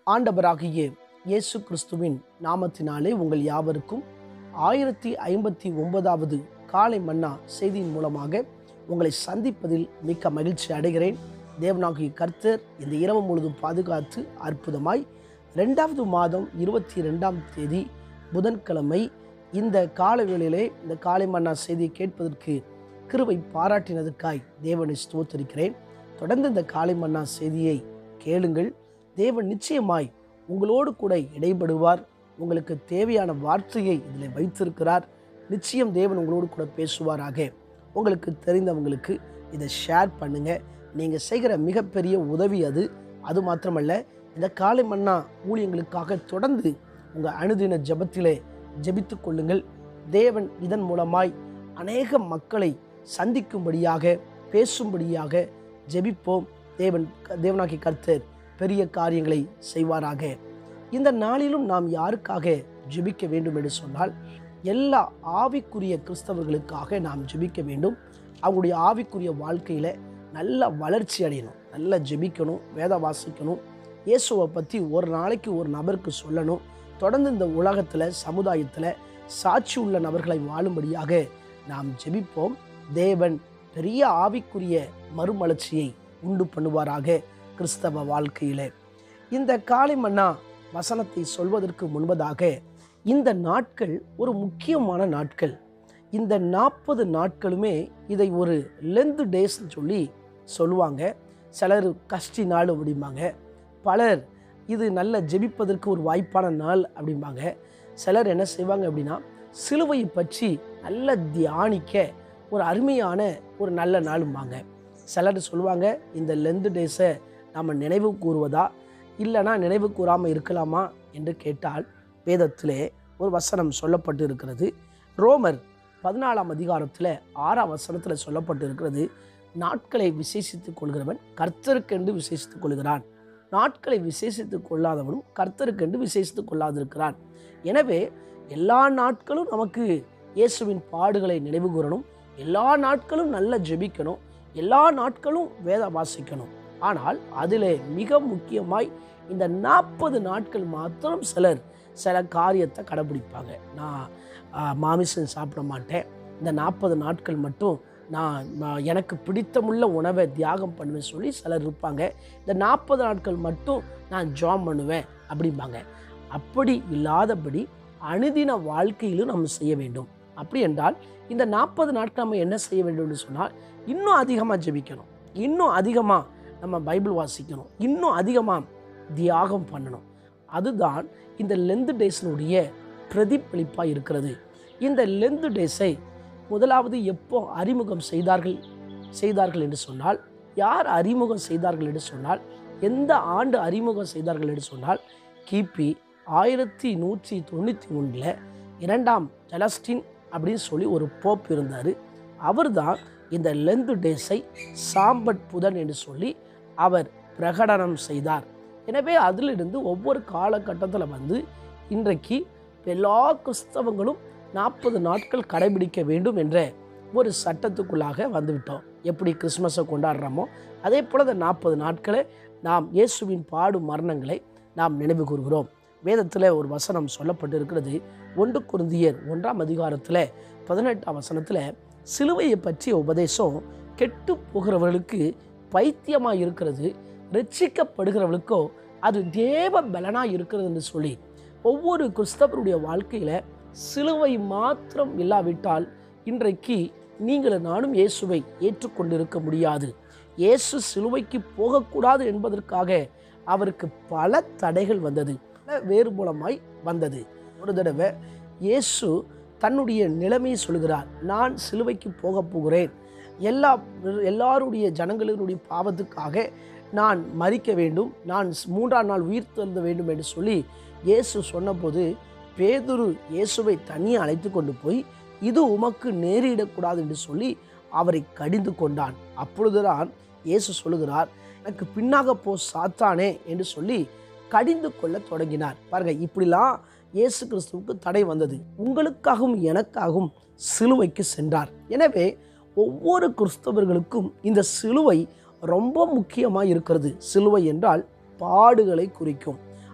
ஆண்டவராகிய இயேசு கிறிஸ்துவின் நாமத்தினாலே உங்கள் யாவருக்கும் ஆயிரத்தி ஐம்பத்தி ஒன்பதாவது காலை மன்னா செய்தியின் மூலமாக உங்களை சந்திப்பதில் மிக்க மகிழ்ச்சி அடைகிறேன் தேவனாகிய கர்த்தர் இந்த இரவு முழுதும் பாதுகாத்து அற்புதமாய் ரெண்டாவது மாதம் இருபத்தி ரெண்டாம் தேதி புதன்கிழமை இந்த கால வேளையிலே இந்த காலை மன்னா செய்தியை கேட்பதற்கு கிருபை பாராட்டினதுக்காய் தேவனை ஸ்தோத்தரிக்கிறேன் தொடர்ந்து இந்த காலை மன்னா செய்தியை கேளுங்கள் தேவன் நிச்சயமாய் உங்களோடு கூட இடைபடுவார் உங்களுக்கு தேவையான வார்த்தையை இதில் வைத்திருக்கிறார் நிச்சயம் தேவன் உங்களோடு கூட பேசுவாராக உங்களுக்கு தெரிந்தவங்களுக்கு இதை ஷேர் பண்ணுங்க நீங்கள் செய்கிற மிகப்பெரிய உதவி அது அது மாத்திரமல்ல இந்த காலை மன்னா ஊழியங்களுக்காக தொடர்ந்து உங்கள் அனுதின ஜெபத்திலே ஜெபித்துக் கொள்ளுங்கள் தேவன் இதன் மூலமாய் அநேக மக்களை சந்திக்கும்படியாக பேசும்படியாக ஜெபிப்போம் தேவன் தேவனாகி கர்த்தர் பெரிய காரியங்களை செய்வாராக இந்த நாளிலும் நாம் யாருக்காக ஜெபிக்க வேண்டும் என்று சொன்னால் எல்லா ஆவிக்குரிய கிறிஸ்தவர்களுக்காக நாம் ஜெபிக்க வேண்டும் அவங்களுடைய ஆவிக்குரிய வாழ்க்கையில் நல்ல வளர்ச்சி அடையணும் நல்லா ஜெபிக்கணும் வேத வாசிக்கணும் இயேசுவை பற்றி ஒரு நாளைக்கு ஒரு நபருக்கு சொல்லணும் தொடர்ந்து இந்த உலகத்தில் சமுதாயத்தில் சாட்சி உள்ள நபர்களை வாழும்படியாக நாம் ஜெபிப்போம் தேவன் பெரிய ஆவிக்குரிய மறுமலர்ச்சியை உண்டு பண்ணுவாராக கிறிஸ்தவ வாழ்க்கையிலே இந்த காலை மன்னா வசனத்தை சொல்வதற்கு முன்பதாக இந்த நாட்கள் ஒரு முக்கியமான நாட்கள் இந்த நாற்பது நாட்களுமே இதை ஒரு லென்த் டேஸ்ன்னு சொல்லி சொல்லுவாங்க சிலர் கஷ்டி நாள் அப்படிம்பாங்க பலர் இது நல்ல ஜெபிப்பதற்கு ஒரு வாய்ப்பான நாள் அப்படிம்பாங்க சிலர் என்ன செய்வாங்க அப்படின்னா சிலுவையை பற்றி நல்ல தியானிக்க ஒரு அருமையான ஒரு நல்ல நாளும்பாங்க சிலர் சொல்லுவாங்க இந்த லென்த் டேஸை நம்ம நினைவு கூறுவதா இல்லைனா நினைவு கூறாமல் இருக்கலாமா என்று கேட்டால் வேதத்திலே ஒரு வசனம் சொல்லப்பட்டு இருக்கிறது ரோமர் பதினாலாம் அதிகாரத்தில் ஆறாம் வசனத்தில் சொல்லப்பட்டு இருக்கிறது நாட்களை விசேஷித்துக் கொள்கிறவன் கர்த்தருக்கென்று விசேஷித்துக் கொள்கிறான் நாட்களை விசேஷித்துக் கொள்ளாதவனும் கர்த்தருக்கென்று விசேஷித்துக் கொள்ளாதிருக்கிறான் எனவே எல்லா நாட்களும் நமக்கு இயேசுவின் பாடுகளை நினைவு கூறணும் எல்லா நாட்களும் நல்ல ஜெபிக்கணும் எல்லா நாட்களும் வேத வாசிக்கணும் ஆனால் அதில் மிக முக்கியமாய் இந்த நாற்பது நாட்கள் மாத்திரம் சிலர் சில காரியத்தை கடைபிடிப்பாங்க நான் மாமிசம் சாப்பிட மாட்டேன் இந்த நாற்பது நாட்கள் மட்டும் நான் நான் எனக்கு பிடித்தமுள்ள உணவை தியாகம் பண்ணுவேன் சொல்லி சிலர் இருப்பாங்க இந்த நாற்பது நாட்கள் மட்டும் நான் ஜாம் பண்ணுவேன் அப்படிம்பாங்க அப்படி இல்லாதபடி அனுதின வாழ்க்கையிலும் நம்ம செய்ய வேண்டும் அப்படி என்றால் இந்த நாற்பது நாட்கள் நம்ம என்ன செய்ய வேண்டும்னு சொன்னால் இன்னும் அதிகமாக ஜெபிக்கணும் இன்னும் அதிகமாக நம்ம பைபிள் வாசிக்கணும் இன்னும் அதிகமாக தியாகம் பண்ணணும் அதுதான் இந்த லென்த் டேஸினுடைய பிரதிபலிப்பாக இருக்கிறது இந்த லென்த் டேஸை முதலாவது எப்போ அறிமுகம் செய்தார்கள் செய்தார்கள் என்று சொன்னால் யார் அறிமுகம் செய்தார்கள் என்று சொன்னால் எந்த ஆண்டு அறிமுகம் செய்தார்கள் என்று சொன்னால் கிபி ஆயிரத்தி நூற்றி தொண்ணூற்றி ஒன்றில் இரண்டாம் ஜலஸ்டின் அப்படின்னு சொல்லி ஒரு போப் இருந்தார் அவர் தான் இந்த லென்த் டேஸை சாம்பட் புதன் என்று சொல்லி அவர் பிரகடனம் செய்தார் எனவே அதிலிருந்து ஒவ்வொரு காலகட்டத்தில் வந்து இன்றைக்கு எல்லா கிறிஸ்தவங்களும் நாற்பது நாட்கள் கடைபிடிக்க வேண்டும் என்ற ஒரு சட்டத்துக்குள்ளாக வந்துவிட்டோம் எப்படி கிறிஸ்மஸை கொண்டாடுறோமோ அதே போல் இந்த நாற்பது நாட்களை நாம் இயேசுவின் பாடு மரணங்களை நாம் நினைவு கூறுகிறோம் வேதத்தில் ஒரு வசனம் சொல்லப்பட்டிருக்கிறது ஒன்று குருந்தியர் ஒன்றாம் அதிகாரத்தில் பதினெட்டாம் வசனத்தில் சிலுவையை பற்றிய உபதேசம் கெட்டு போகிறவர்களுக்கு பைத்தியமாக இருக்கிறது ரட்சிக்கப்படுகிறவர்களுக்கோ அது தேவ பலனாக இருக்கிறது என்று சொல்லி ஒவ்வொரு கிறிஸ்தவருடைய வாழ்க்கையில் சிலுவை மாத்திரம் இல்லாவிட்டால் இன்றைக்கு நீங்கள் நானும் இயேசுவை ஏற்றுக்கொண்டிருக்க முடியாது இயேசு சிலுவைக்கு போகக்கூடாது என்பதற்காக அவருக்கு பல தடைகள் வந்தது பல வேறு மூலமாய் வந்தது ஒரு தடவை இயேசு தன்னுடைய நிலைமையை சொல்கிறார் நான் சிலுவைக்கு போக போகிறேன் எல்லா எல்லாருடைய ஜனங்களினுடைய பாவத்துக்காக நான் மறிக்க வேண்டும் நான் மூன்றாம் நாள் உயிர் தெழுந்த வேண்டும் என்று சொல்லி இயேசு சொன்னபோது பேதுரு இயேசுவை தனியாக அழைத்து கொண்டு போய் இது உமக்கு நேரிடக்கூடாது என்று சொல்லி அவரை கடிந்து கொண்டான் அப்பொழுதுதான் இயேசு சொல்லுகிறார் எனக்கு பின்னாக போ சாத்தானே என்று சொல்லி கடிந்து கொள்ள தொடங்கினார் பாருங்க இப்படிலாம் இயேசு கிறிஸ்துவுக்கு தடை வந்தது உங்களுக்காகவும் எனக்காகவும் சிலுவைக்கு சென்றார் எனவே ஒவ்வொரு கிறிஸ்தவர்களுக்கும் இந்த சிலுவை ரொம்ப முக்கியமாக இருக்கிறது சிலுவை என்றால் பாடுகளை குறிக்கும்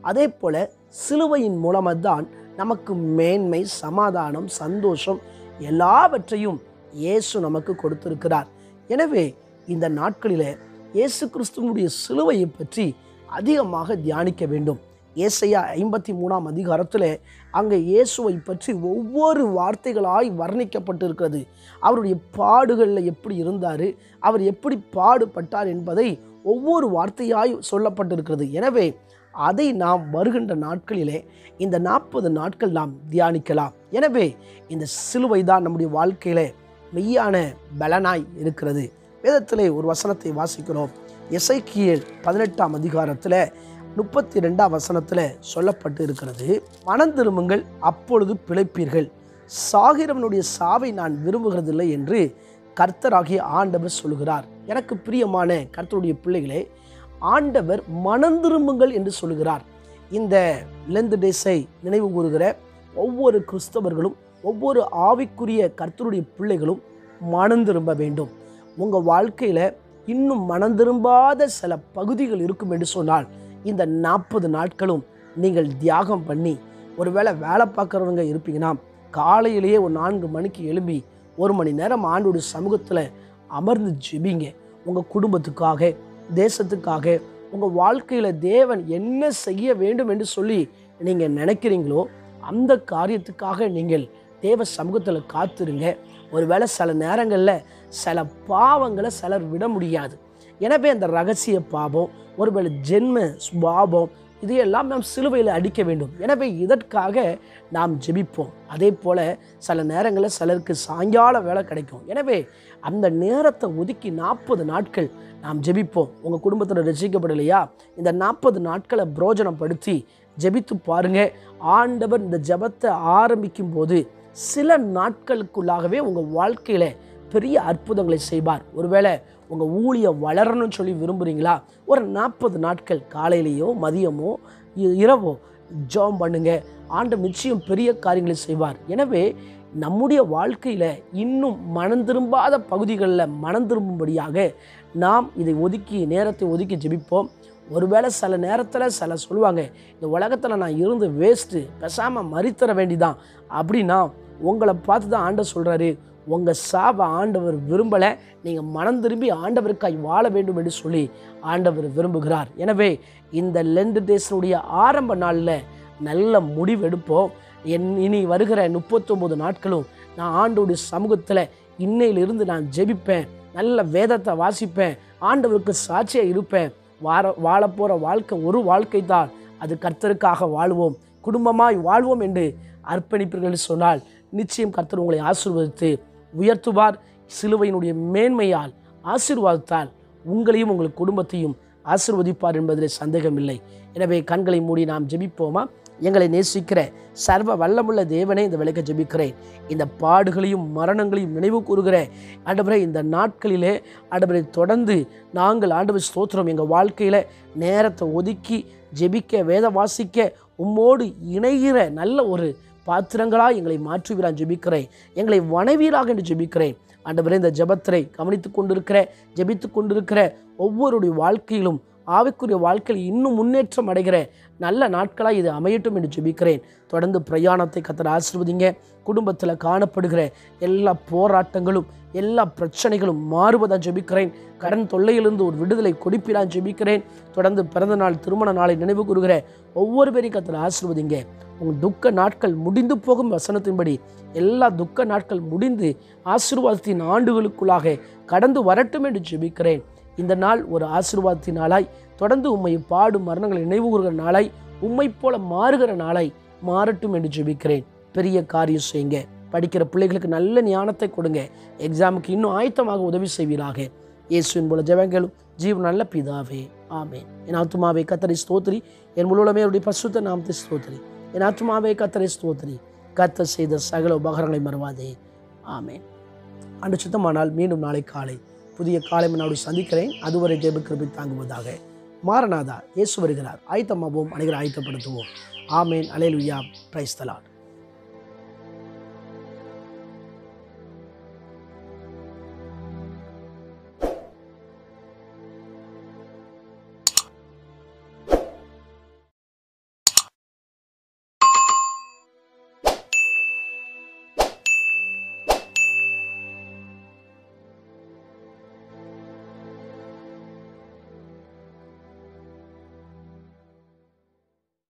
அதே போல சிலுவையின் மூலமாக தான் நமக்கு மேன்மை சமாதானம் சந்தோஷம் எல்லாவற்றையும் இயேசு நமக்கு கொடுத்திருக்கிறார் எனவே இந்த நாட்களிலே இயேசு கிறிஸ்துவனுடைய சிலுவையை பற்றி அதிகமாக தியானிக்க வேண்டும் ஏசையா ஐம்பத்தி மூணாம் அதிகாரத்தில் அங்கே இயேசுவை பற்றி ஒவ்வொரு வார்த்தைகளாய் வர்ணிக்கப்பட்டிருக்கிறது அவருடைய பாடுகளில் எப்படி இருந்தார் அவர் எப்படி பாடுபட்டார் என்பதை ஒவ்வொரு வார்த்தையாய் சொல்லப்பட்டிருக்கிறது எனவே அதை நாம் வருகின்ற நாட்களிலே இந்த நாற்பது நாட்கள் நாம் தியானிக்கலாம் எனவே இந்த சிலுவை தான் நம்முடைய வாழ்க்கையில மெய்யான பலனாய் இருக்கிறது வேதத்திலே ஒரு வசனத்தை வாசிக்கிறோம் எசைக்கியல் பதினெட்டாம் அதிகாரத்தில் முப்பத்தி ரெண்டாம் வசனத்தில் சொல்லப்பட்டு இருக்கிறது மனம் திரும்புங்கள் அப்பொழுது பிழைப்பீர்கள் சாகிரவனுடைய சாவை நான் விரும்புகிறதில்லை என்று கர்த்தராகிய ஆண்டவர் சொல்கிறார் எனக்கு பிரியமான கர்த்தருடைய பிள்ளைகளே ஆண்டவர் மனம் திரும்புங்கள் என்று சொல்கிறார் இந்த லெந்து டேஸை நினைவு கூறுகிற ஒவ்வொரு கிறிஸ்தவர்களும் ஒவ்வொரு ஆவிக்குரிய கர்த்தருடைய பிள்ளைகளும் மனம் திரும்ப வேண்டும் உங்கள் வாழ்க்கையில் இன்னும் மனம் திரும்பாத சில பகுதிகள் இருக்கும் என்று சொன்னால் இந்த நாற்பது நாட்களும் நீங்கள் தியாகம் பண்ணி ஒருவேளை வேலை பார்க்குறவங்க இருப்பீங்கன்னா காலையிலேயே ஒரு நான்கு மணிக்கு எழும்பி ஒரு மணி நேரம் ஆண்டோட சமூகத்தில் அமர்ந்து ஜெபிங்க உங்கள் குடும்பத்துக்காக தேசத்துக்காக உங்கள் வாழ்க்கையில் தேவன் என்ன செய்ய வேண்டும் என்று சொல்லி நீங்கள் நினைக்கிறீங்களோ அந்த காரியத்துக்காக நீங்கள் தேவ சமூகத்தில் காத்துருங்க ஒருவேளை சில நேரங்களில் சில பாவங்களை சிலர் விட முடியாது எனவே அந்த ரகசிய பாவம் ஒருவேளை ஜென்ம சுபாவம் இதையெல்லாம் நாம் சிலுவையில் அடிக்க வேண்டும் எனவே இதற்காக நாம் ஜெபிப்போம் அதே போல் சில நேரங்களில் சிலருக்கு சாயங்கால வேலை கிடைக்கும் எனவே அந்த நேரத்தை ஒதுக்கி நாற்பது நாட்கள் நாம் ஜெபிப்போம் உங்கள் குடும்பத்தில் ரசிக்கப்படலையா இந்த நாற்பது நாட்களை புரோஜனப்படுத்தி ஜெபித்து பாருங்க ஆண்டவர் இந்த ஜெபத்தை ஆரம்பிக்கும் போது சில நாட்களுக்குள்ளாகவே உங்கள் வாழ்க்கையில் பெரிய அற்புதங்களை செய்வார் ஒருவேளை உங்கள் ஊழியம் வளரணும்னு சொல்லி விரும்புகிறீங்களா ஒரு நாற்பது நாட்கள் காலையிலேயோ மதியமோ இ- இரவோ ஜெபம் பண்ணுங்க ஆண்டவர் நிச்சயம் பெரிய காரியங்களை செய்வார் எனவே நம்முடைய வாழ்க்கையில் இன்னும் மனம் திரும்பாத பகுதிகளில் மனம் திரும்பும்படியாக நாம் இதை ஒதுக்கி நேரத்தை ஒதுக்கி ஜெபிப்போம் ஒருவேளை சில நேரத்தில் சில சொல்லுவாங்க இந்த உலகத்தில் நான் இருந்து வேஸ்ட்டு பேசாமல் மறித்தர வேண்டிதான் அப்படின்னா உங்களை பார்த்து தான் ஆண்டவர் சொல்கிறாரு உங்கள் சாவை ஆண்டவர் விரும்பலை நீங்கள் மனம் திரும்பி ஆண்டவருக்காய் வாழ வேண்டும் என்று சொல்லி ஆண்டவர் விரும்புகிறார் எனவே இந்த லெண்டு டேஸினுடைய ஆரம்ப நாளில் நல்ல முடிவெடுப்போம் என் இனி வருகிற முப்பத்தொம்போது நாட்களும் நான் ஆண்டோடைய சமூகத்தில் இன்னையிலிருந்து நான் ஜெபிப்பேன் நல்ல வேதத்தை வாசிப்பேன் ஆண்டவருக்கு சாட்சியாக இருப்பேன் வார வாழப்போகிற வாழ்க்கை ஒரு வாழ்க்கை தான் அது கர்த்தருக்காக வாழ்வோம் குடும்பமாய் வாழ்வோம் என்று அர்ப்பணிப்பீர்கள் சொன்னால் நிச்சயம் கர்த்தர் உங்களை ஆசீர்வதித்து உயர்த்துவார் சிலுவையினுடைய மேன்மையால் ஆசீர்வாதத்தால் உங்களையும் உங்கள் குடும்பத்தையும் ஆசீர்வதிப்பார் என்பதில் சந்தேகமில்லை எனவே கண்களை மூடி நாம் ஜெபிப்போமா எங்களை நேசிக்கிற சர்வ வல்லமுள்ள தேவனே இந்த விலைக்க ஜெபிக்கிறேன் இந்த பாடுகளையும் மரணங்களையும் நினைவு கூறுகிற ஆண்டவரே இந்த நாட்களிலே ஆண்டவரை தொடர்ந்து நாங்கள் ஆண்டவர் ஸ்தோத்திரம் எங்கள் வாழ்க்கையில் நேரத்தை ஒதுக்கி ஜெபிக்க வேத வாசிக்க உம்மோடு இணைகிற நல்ல ஒரு பாத்திரங்களாக எங்களை மாற்றுவீரான் ஜெபிக்கிறேன் எங்களை வனவீராக என்று ஜெபிக்கிறேன் ஆண்டவரே இந்த ஜெபத்திரை கவனித்து கொண்டிருக்கிற ஜெபித்து கொண்டிருக்கிற ஒவ்வொருடைய வாழ்க்கையிலும் ஆவிக்குரிய வாழ்க்கையில் இன்னும் முன்னேற்றம் அடைகிற நல்ல நாட்களாக இது அமையட்டும் என்று ஜெபிக்கிறேன் தொடர்ந்து பிரயாணத்தை கத்தர் ஆசிர்வதிங்க குடும்பத்தில் காணப்படுகிற எல்லா போராட்டங்களும் எல்லா பிரச்சனைகளும் மாறுவதா ஜெபிக்கிறேன் கடன் தொல்லையிலிருந்து ஒரு விடுதலை கொடுப்பிடான் ஜெபிக்கிறேன் தொடர்ந்து பிறந்த நாள் திருமண நாளை நினைவு கூறுகிற ஒவ்வொரு பேரையும் கத்தர் ஆசிர்வதிங்க உங்கள் துக்க நாட்கள் முடிந்து போகும் வசனத்தின்படி எல்லா துக்க நாட்கள் முடிந்து ஆசீர்வாதத்தின் ஆண்டுகளுக்குள்ளாக கடந்து வரட்டும் என்று ஜெபிக்கிறேன் இந்த நாள் ஒரு ஆசீர்வாதத்தின் நாளாய் தொடர்ந்து உம்மை பாடும் மரணங்களை நினைவு கூறுகிற நாளாய் உம்மை போல மாறுகிற நாளாய் மாறட்டும் என்று ஜெபிக்கிறேன் பெரிய காரியம் செய்யுங்க படிக்கிற பிள்ளைகளுக்கு நல்ல ஞானத்தை கொடுங்க எக்ஸாமுக்கு இன்னும் ஆயத்தமாக உதவி செய்வீராக இயேசுவின் போல ஜெபங்களும் ஜீவ நல்ல பிதாவே ஆமென் என் ஆத்துமாவே கத்தரை ஸ்தோத்திரி என் முழுவதுமே அவருடைய பசுத்த நாமத்தை ஸ்தோத்திரி என் ஆத்துமாவே கத்தரை ஸ்தோத்திரி கத்த செய்த சகல உபகரணங்களை மறவாதே ஆமென் அன்று சுத்தமானால் மீண்டும் நாளை காலை புதிய காலை நாடு சந்திக்கிறேன் அதுவரை ஜெப கிருபை தாங்குவதாக மாரநாதா இயேசு வருகிறார் ஆயத்தமாவோம் அனைவரை ஆயத்தப்படுத்துவோம் ஆமேன் அலையலுயா பிரைஸ்தலாட்